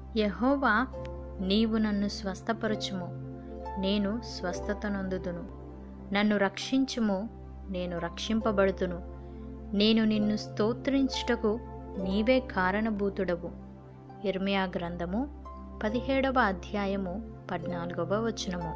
యహోవా నీవు నన్ను స్వస్థపరచుము నేను స్వస్థత నొందుదును నన్ను రక్షించుము నేను రక్షింపబడుతును నేను నిన్ను స్తోత్రించుటకు నీవే కారణభూతుడవు ఇర్మియా గ్రంథము పదిహేడవ అధ్యాయము పద్నాలుగవ వచనము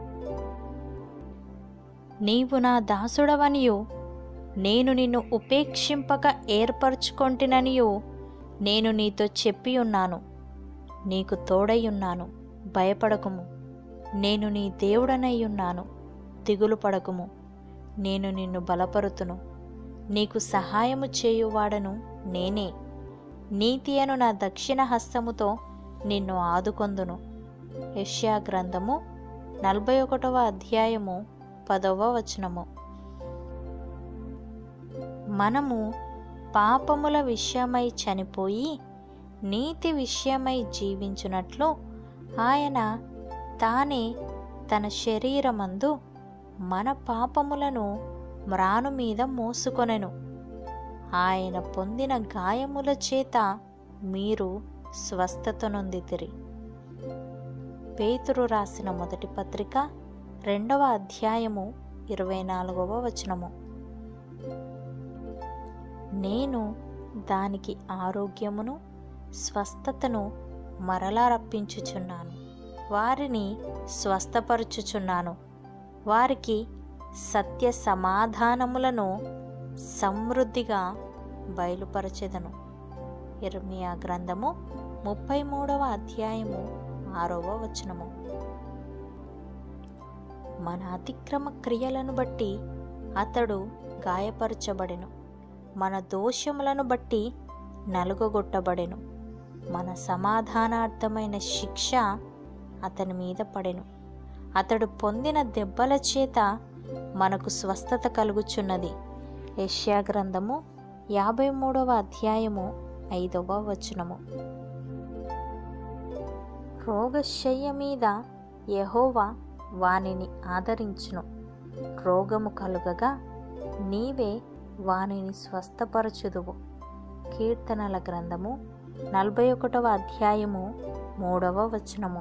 నీవు నా దాసుడవనియు నేను నిన్ను ఉపేక్షింపక ఏర్పరచుకొంటిననియు నేను నీతో చెప్పి ఉన్నాను నీకు తోడై ఉన్నాను భయపడకుము నేను నీ దేవుడనై ఉన్నాను దిగులు పడకుము నేను నిన్ను బలపరుతును నీకు సహాయము చేయువాడను నేనే నీతి అను నా దక్షిణ హస్తముతో నిన్ను ఆదుకొందును యష్యా గ్రంథము నలభై ఒకటవ అధ్యాయము పదవ వచనము మనము పాపముల విషయమై చనిపోయి నీతి విషయమై జీవించున్నట్లు ఆయన తానే తన శరీరమందు మన పాపములను మ్రాను మీద మోసుకొనెను ఆయన పొందిన గాయముల చేత మీరు స్వస్థత నొందితిరి పేతురు రాసిన మొదటి పత్రిక రెండవ అధ్యాయము ఇరవై నాలుగవ వచనము నేను దానికి ఆరోగ్యమును స్వస్థతను మరలా రప్పించుచున్నాను వారిని స్వస్థపరచుచున్నాను వారికి సత్య సమాధానములను సమృద్ధిగా బయలుపరచెదను ఇర్మియా గ్రంథము ముప్పై మూడవ అధ్యాయము ఆరవ వచనము మన అతిక్రమ క్రియలను బట్టి అతడు గాయపరచబడెను మన దోషములను బట్టి నలుగగొట్టబడెను మన సమాధానార్థమైన శిక్ష అతని మీద పడెను అతడు పొందిన దెబ్బల చేత మనకు స్వస్థత కలుగుచున్నది యష్యా గ్రంథము యాభై మూడవ అధ్యాయము ఐదవ వచనము రోగశయ్య మీద యహోవా వానిని ఆదరించును రోగము కలుగగా నీవే వానిని స్వస్థపరచుదువు కీర్తనల గ్రంథము నలభై ఒకటవ అధ్యాయము మూడవ వచనము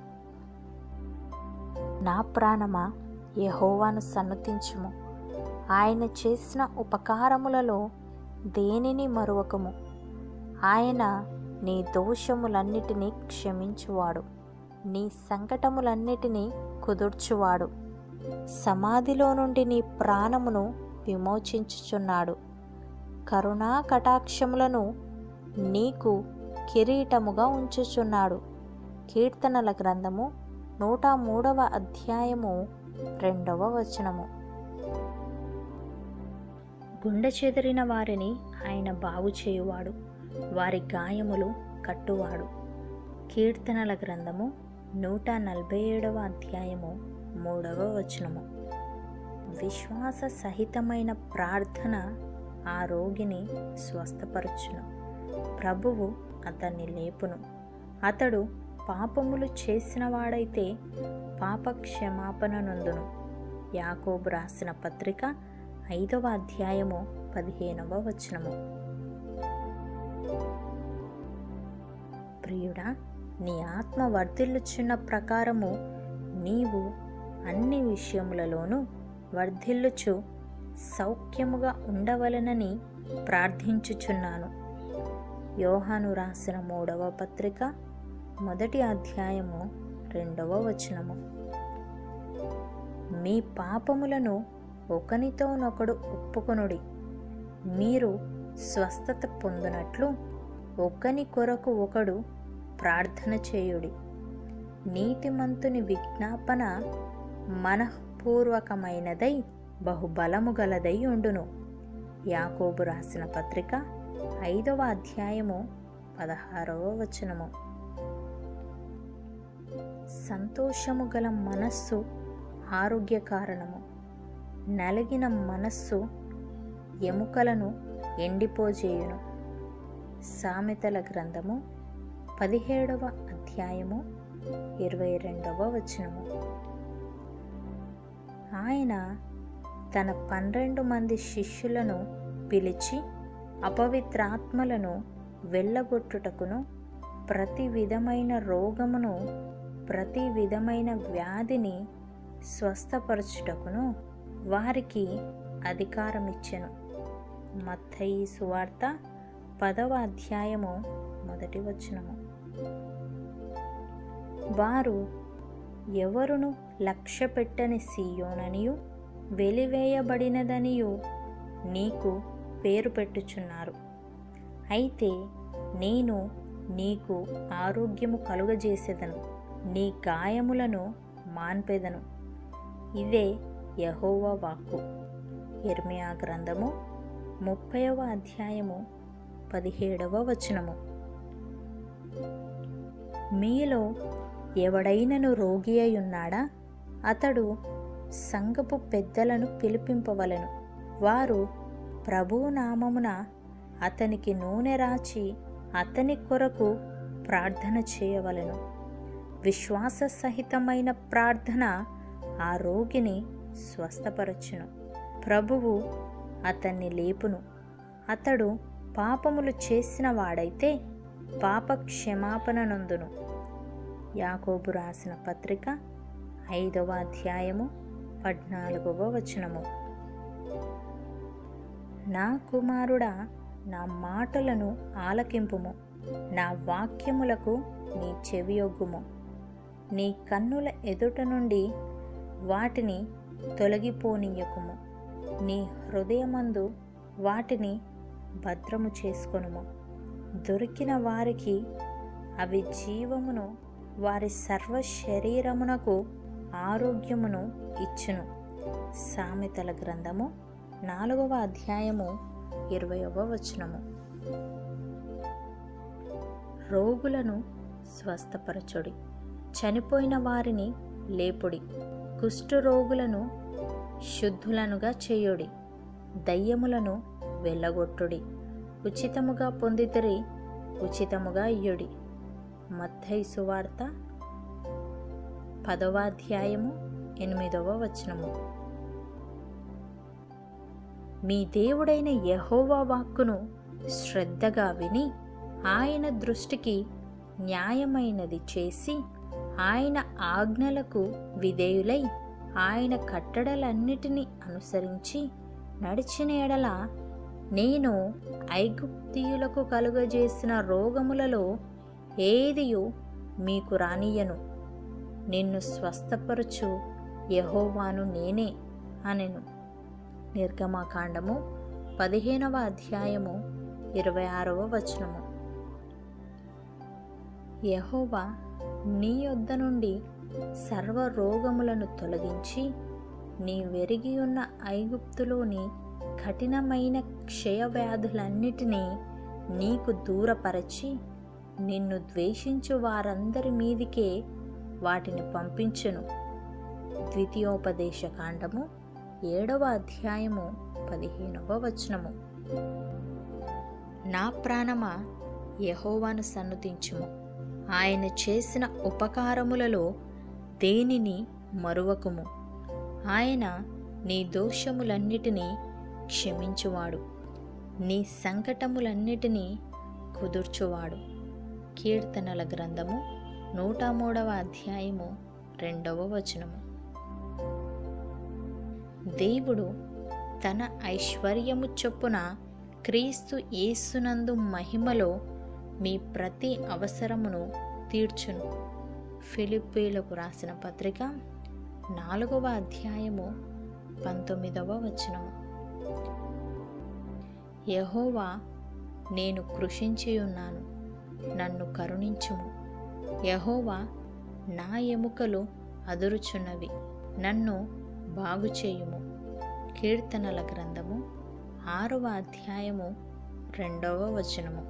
నా ప్రాణమా యహోవాను సన్నతించుము ఆయన చేసిన ఉపకారములలో దేనిని మరువకము ఆయన నీ దోషములన్నిటినీ క్షమించువాడు నీ సంకటములన్నిటినీ కుదుర్చువాడు సమాధిలో నుండి నీ ప్రాణమును విమోచించుచున్నాడు కరుణా కటాక్షములను నీకు కిరీటముగా ఉంచుచున్నాడు కీర్తనల గ్రంథము నూట మూడవ అధ్యాయము రెండవ వచనము గుండె చెదిరిన వారిని ఆయన బాగు చేయువాడు వారి గాయములు కట్టువాడు కీర్తనల గ్రంథము నూట నలభై ఏడవ అధ్యాయము మూడవ వచనము విశ్వాస సహితమైన ప్రార్థన ఆ రోగిని స్వస్థపరచును ప్రభువు అతన్ని లేపును అతడు పాపములు చేసినవాడైతే పాప క్షమాపణ నొందును యాకోబు రాసిన పత్రిక ఐదవ అధ్యాయము పదిహేనవ వచనము ప్రియుడా నీ ఆత్మ వర్ధిల్లుచున్న ప్రకారము నీవు అన్ని విషయములలోనూ వర్ధిల్లుచు సౌఖ్యముగా ఉండవలనని ప్రార్థించుచున్నాను యోహాను రాసిన మూడవ పత్రిక మొదటి అధ్యాయము రెండవ వచనము మీ పాపములను ఒకనితోనొకడు ఒప్పుకొనుడి మీరు స్వస్థత పొందినట్లు ఒకని కొరకు ఒకడు ప్రార్థన చేయుడి నీతిమంతుని విజ్ఞాపన మనఃపూర్వకమైనదై బహుబలము గలదై ఉండును యాకోబు రాసిన పత్రిక ఐదవ అధ్యాయము పదహారవ వచనము సంతోషము గల మనస్సు ఆరోగ్య కారణము నలిగిన మనస్సు ఎముకలను ఎండిపోజేయును సామెతల గ్రంథము పదిహేడవ అధ్యాయము ఇరవై రెండవ వచనము ఆయన తన పన్నెండు మంది శిష్యులను పిలిచి అపవిత్రాత్మలను వెళ్ళగొట్టుటకును ప్రతి విధమైన రోగమును ప్రతి విధమైన వ్యాధిని స్వస్థపరచుటకును వారికి అధికారం ఇచ్చెను మత్తయి సువార్త పదవ అధ్యాయము మొదటి వచనము వారు ఎవరును లక్ష్య పెట్టని సీయోననియు వెలివేయబడినదనియు నీకు పేరు పెట్టుచున్నారు అయితే నేను నీకు ఆరోగ్యము కలుగజేసేదను నీ గాయములను మాన్పెదను ఇదే యహోవా వాక్కు ఇర్మియా గ్రంథము ముప్పైవ అధ్యాయము పదిహేడవ వచనము మీలో ఎవడైనను రోగి అయి ఉన్నాడా అతడు సంఘపు పెద్దలను పిలిపింపవలెను వారు ప్రభువు నామమున అతనికి నూనె రాచి అతని కొరకు ప్రార్థన చేయవలెను విశ్వాస సహితమైన ప్రార్థన ఆ రోగిని స్వస్థపరచును ప్రభువు అతన్ని లేపును అతడు పాపములు చేసిన వాడైతే పాప క్షమాపణ నందును యాకోబు రాసిన పత్రిక ఐదవ అధ్యాయము పద్నాలుగవ వచనము నా కుమారుడా నా మాటలను ఆలకింపుము నా వాక్యములకు నీ చెవియొగ్గుము నీ కన్నుల ఎదుట నుండి వాటిని తొలగిపోనీయకుము నీ హృదయమందు వాటిని భద్రము చేసుకొనుము దొరికిన వారికి అవి జీవమును వారి సర్వ శరీరమునకు ఆరోగ్యమును ఇచ్చును సామెతల గ్రంథము నాలుగవ అధ్యాయము ఇరవయవ వచనము రోగులను స్వస్థపరచుడి చనిపోయిన వారిని లేపుడి కుష్ఠరోగులను శుద్ధులనుగా చేయుడి దయ్యములను వెళ్ళగొట్టుడి ఉచితముగా పొందితరి ఉచితముగా ఇయ్యుడి మత్తయి సువార్త పదవ అధ్యాయము ఎనిమిదవ వచనము మీ దేవుడైన యహోవా వాక్కును శ్రద్ధగా విని ఆయన దృష్టికి న్యాయమైనది చేసి ఆయన ఆజ్ఞలకు విధేయులై ఆయన కట్టడలన్నిటినీ అనుసరించి నడిచిన ఎడల నేను ఐగుప్తీయులకు కలుగజేసిన రోగములలో ఏదియు మీకు రానియను నిన్ను స్వస్థపరచు యహోవాను నేనే అనెను నిర్గమాకాండము పదిహేనవ అధ్యాయము ఇరవై ఆరవ వచనము యహోవా నీ యొద్ద నుండి సర్వ రోగములను తొలగించి నీ వెరిగి ఉన్న ఐగుప్తులోని కఠినమైన క్షయవ్యాధులన్నిటినీ నీకు దూరపరచి నిన్ను ద్వేషించు వారందరి మీదికే వాటిని పంపించును ద్వితీయోపదేశ కాండము ఏడవ అధ్యాయము పదిహేనవ వచనము నా ప్రాణమా యహోవాను సన్నుతించుము ఆయన చేసిన ఉపకారములలో దేనిని మరువకుము ఆయన నీ దోషములన్నిటినీ క్షమించువాడు నీ సంకటములన్నిటినీ కుదుర్చువాడు కీర్తనల గ్రంథము నూట మూడవ అధ్యాయము రెండవ వచనము దేవుడు తన ఐశ్వర్యము చొప్పున క్రీస్తు యేసునందు మహిమలో మీ ప్రతి అవసరమును తీర్చును ఫిలిప్పీలకు రాసిన పత్రిక నాలుగవ అధ్యాయము పంతొమ్మిదవ వచనము యహోవా నేను కృషించి ఉన్నాను నన్ను కరుణించుము యహోవా నా ఎముకలు అదురుచున్నవి నన్ను బాగు చేయుము కీర్తనల గ్రంథము ఆరవ అధ్యాయము రెండవ వచనము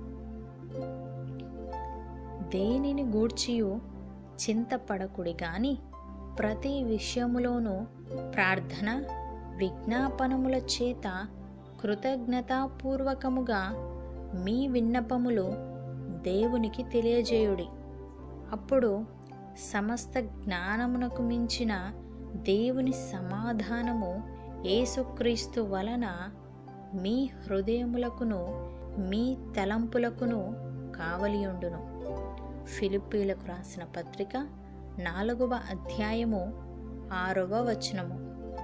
దేనిని గూర్చియు చింతపడకుడి గాని ప్రతి విషయములోనూ ప్రార్థన విజ్ఞాపనముల చేత కృతజ్ఞతాపూర్వకముగా మీ విన్నపములు దేవునికి తెలియజేయుడి అప్పుడు సమస్త జ్ఞానమునకు మించిన దేవుని సమాధానము యేసుక్రీస్తు వలన మీ హృదయములకును మీ తలంపులకును కావలియుండును ఫిలిప్పీలకు రాసిన పత్రిక నాలుగవ అధ్యాయము ఆరవ వచనము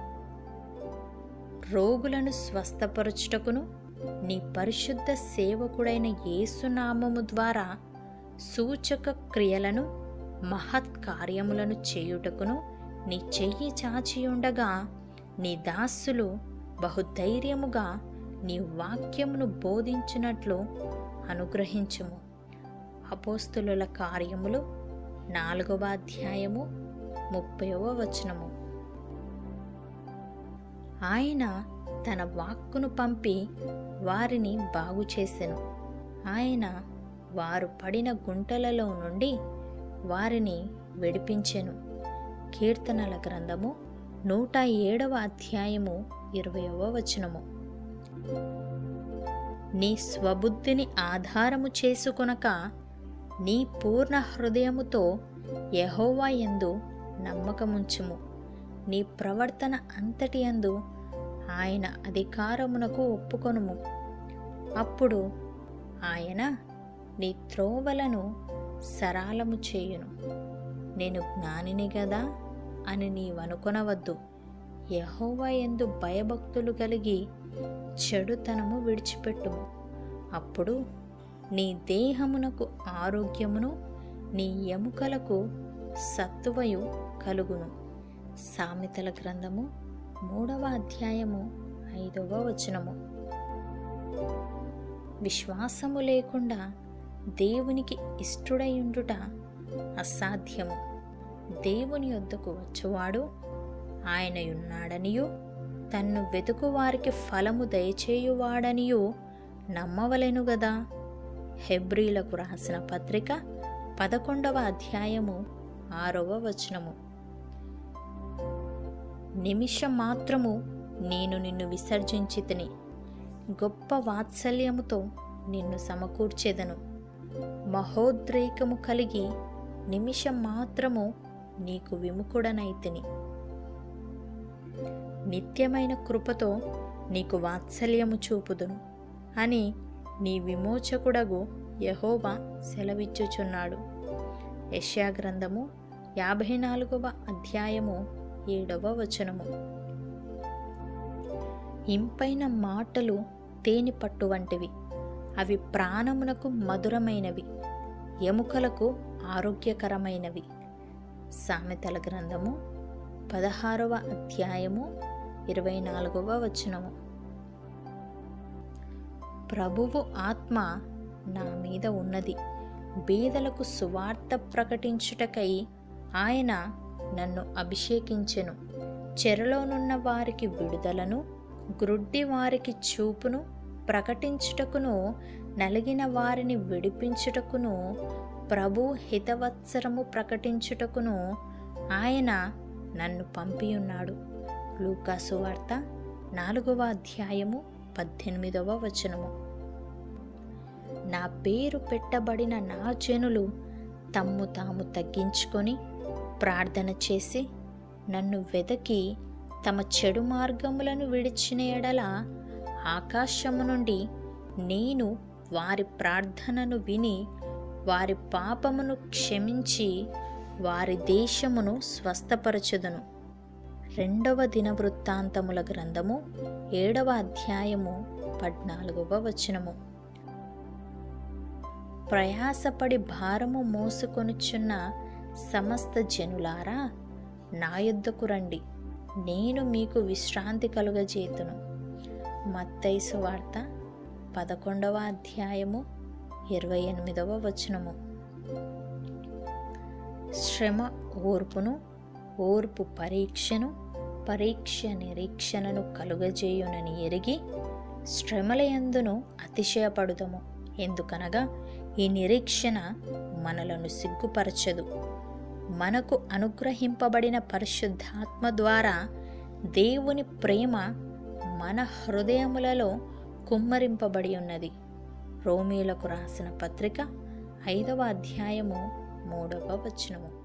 రోగులను స్వస్థపరచుటకును నీ పరిశుద్ధ సేవకుడైన యేసునామము ద్వారా సూచక క్రియలను మహత్ కార్యములను చేయుటకును నీ చెయ్యి చాచియుండగా నీ దాసులు బహుధైర్యముగా నీ వాక్యమును బోధించినట్లు అనుగ్రహించుము అపోస్తులుల కార్యములు నాలుగవ అధ్యాయము ముప్పైవ వచనము ఆయన తన వాక్కును పంపి వారిని బాగు చేసెను ఆయన వారు పడిన గుంటలలో నుండి వారిని విడిపించెను కీర్తనల గ్రంథము నూట ఏడవ అధ్యాయము ఇరవయవ వచనము నీ స్వబుద్ధిని ఆధారము చేసుకొనక నీ పూర్ణ హృదయముతో యహోవా యందు నమ్మకముంచుము నీ ప్రవర్తన అంతటి యందు ఆయన అధికారమునకు ఒప్పుకొనుము అప్పుడు ఆయన నీ త్రోవలను సరాలము చేయును నేను జ్ఞానిని గదా అని నీవనుకొనవద్దు యహోవా ఎందు భయభక్తులు కలిగి చెడుతనము విడిచిపెట్టుము అప్పుడు నీ దేహమునకు ఆరోగ్యమును నీ ఎముకలకు సత్తువయు కలుగును సామెతల గ్రంథము మూడవ అధ్యాయము ఐదవ వచనము విశ్వాసము లేకుండా దేవునికి ఇష్టడయుండుట అసాధ్యము దేవుని యొద్దకు వచ్చువాడు ఆయనయున్నాడనియు తన్ను వెతుకు వారికి ఫలము దయచేయువాడనియు నమ్మవలెను గదా హెబ్రీలకు రాసిన పత్రిక పదకొండవ అధ్యాయము ఆరవ వచనము నిమిషం మాత్రము నేను నిన్ను విసర్జించి తిని గొప్ప వాత్సల్యముతో నిన్ను సమకూర్చెదను మహోద్రేకము కలిగి నిమిషం మాత్రము నీకు విముఖుడనైతిని నిత్యమైన కృపతో నీకు వాత్సల్యము చూపుదును అని నీ విమోచకుడగు యహోవా సెలవిచ్చుచున్నాడు యష్యా గ్రంథము యాభై నాలుగవ అధ్యాయము ఏడవ వచనము ఇంపైన మాటలు తేనె పట్టు వంటివి అవి ప్రాణమునకు మధురమైనవి ఎముకలకు ఆరోగ్యకరమైనవి సామెతల గ్రంథము పదహారవ అధ్యాయము ఇరవై నాలుగవ వచనము ప్రభువు ఆత్మ నా మీద ఉన్నది బీదలకు సువార్త ప్రకటించుటకై ఆయన నన్ను అభిషేకించెను చెరలోనున్న వారికి విడుదలను గ్రుడ్డి వారికి చూపును ప్రకటించుటకును నలిగిన వారిని విడిపించుటకును ప్రభు హితవత్సరము ప్రకటించుటకును ఆయన నన్ను పంపియున్నాడు లూకాసు వార్త నాలుగవ అధ్యాయము పద్దెనిమిదవ వచనము నా పేరు పెట్టబడిన నా జనులు తమ్ము తాము తగ్గించుకొని ప్రార్థన చేసి నన్ను వెదకి తమ చెడు మార్గములను విడిచిన ఎడల ఆకాశము నుండి నేను వారి ప్రార్థనను విని వారి పాపమును క్షమించి వారి దేశమును స్వస్థపరచుదును రెండవ దినవృత్తాంతముల గ్రంథము ఏడవ అధ్యాయము పద్నాలుగవ వచనము ప్రయాసపడి భారము మోసుకొనుచున్న సమస్త జనులారా నా యొద్దకు రండి నేను మీకు విశ్రాంతి కలుగజేతును మత్తైసు వార్త పదకొండవ అధ్యాయము ఇరవై ఎనిమిదవ వచనము శ్రమ ఓర్పును ఓర్పు పరీక్షను పరీక్ష నిరీక్షణను కలుగజేయునని ఎరిగి శ్రమలయందును అతిశయపడుదము ఎందుకనగా ఈ నిరీక్షణ మనలను సిగ్గుపరచదు మనకు అనుగ్రహింపబడిన పరిశుద్ధాత్మ ద్వారా దేవుని ప్రేమ మన హృదయములలో కుమ్మరింపబడి ఉన్నది రోమీలకు రాసిన పత్రిక ఐదవ అధ్యాయము మూడవ వచనము